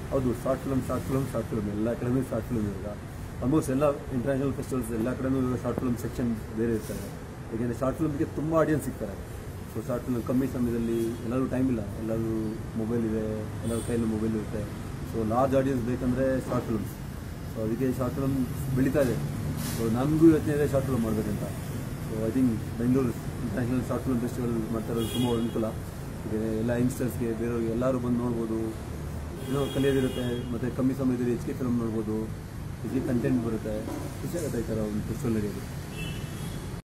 ಹೌದು short film short film short film ಎಲ್ಲ ಕಡೆನೂ ಶಾರ್ಟ್ ಫಿಲ್ಮ್ ಇವಾಗ ಆಲ್ಮೋಸ್ಟ್ ಎಲ್ಲ ಇಂಟರ್ನ್ಯಾಷನಲ್ ಫೆಸ್ಟಿವಲ್ಸ್ ಎಲ್ಲ ಕಡೆನೂ ಇವಾಗ ಶಾರ್ಟ್ ಫಿಲ್ಮ್ ಸೆಕ್ಷನ್ ಬೇರೆ ಇರ್ತಾರೆ ಯಾಕೆಂದರೆ ಶಾರ್ಟ್ ಫಿಲ್ಮ್ಗೆ ತುಂಬ ಆಡಿಯನ್ಸ್ ಸಿಗ್ತಾರೆ ಸೊ ಶಾರ್ಟ್ ಫಿಲ್ಮ್ ಕಮ್ಮಿ ಸಮಯದಲ್ಲಿ ಎಲ್ಲರೂ ಟೈಮ್ ಇಲ್ಲ ಎಲ್ಲರೂ ಮೊಬೈಲ್ ಇದೆ ಎಲ್ಲರ ಕೈಯಲ್ಲಿ ಮೊಬೈಲ್ ಇರುತ್ತೆ ಸೊ ಲಾರ್ಜ್ ಆಡಿಯನ್ಸ್ ಬೇಕಂದರೆ ಶಾರ್ಟ್ ಫಿಲ್ಮ್ಸ್ ಸೊ ಅದಕ್ಕೆ ಶಾರ್ಟ್ ಫಿಲ್ಮ್ ಬೆಳೀತಾ ಇದೆ ಸೊ ನನಗೂ ಯೋಚನೆ ಇದೆ ಶಾರ್ಟ್ ಫಿಲ್ಮ್ ಮಾಡಬೇಕಂತ so I think Bengaluru international short film festival ಮಾಡ್ತಾ ಇರೋದು ತುಂಬ ಅನುಕೂಲ ಇದೆ ಎಲ್ಲ ಯಂಗ್ಸ್ಟರ್ಸ್ಗೆ ಬೇರೆಯವ್ರಿಗೆ ಎಲ್ಲರೂ ಬಂದು ನೋಡ್ಬೋದು ಏನೋ ಕಲಿಯೋದಿರುತ್ತೆ ಮತ್ತು ಕಮ್ಮಿ ಸಮಯದಲ್ಲಿ ಹೆಚ್ಚಿಗೆ ಫಿಲ್ಮ್ ನೋಡ್ಬೋದು ಹೆಚ್ಚಿಗೆ ಕಂಟೆಂಟ್ ಬರುತ್ತೆ ಖುಷಿ ಆಗುತ್ತೆ ಈ ಥರ ಒಂದು ಫೆಸ್ಟಿವಲ್ ನಡೆಯೋದು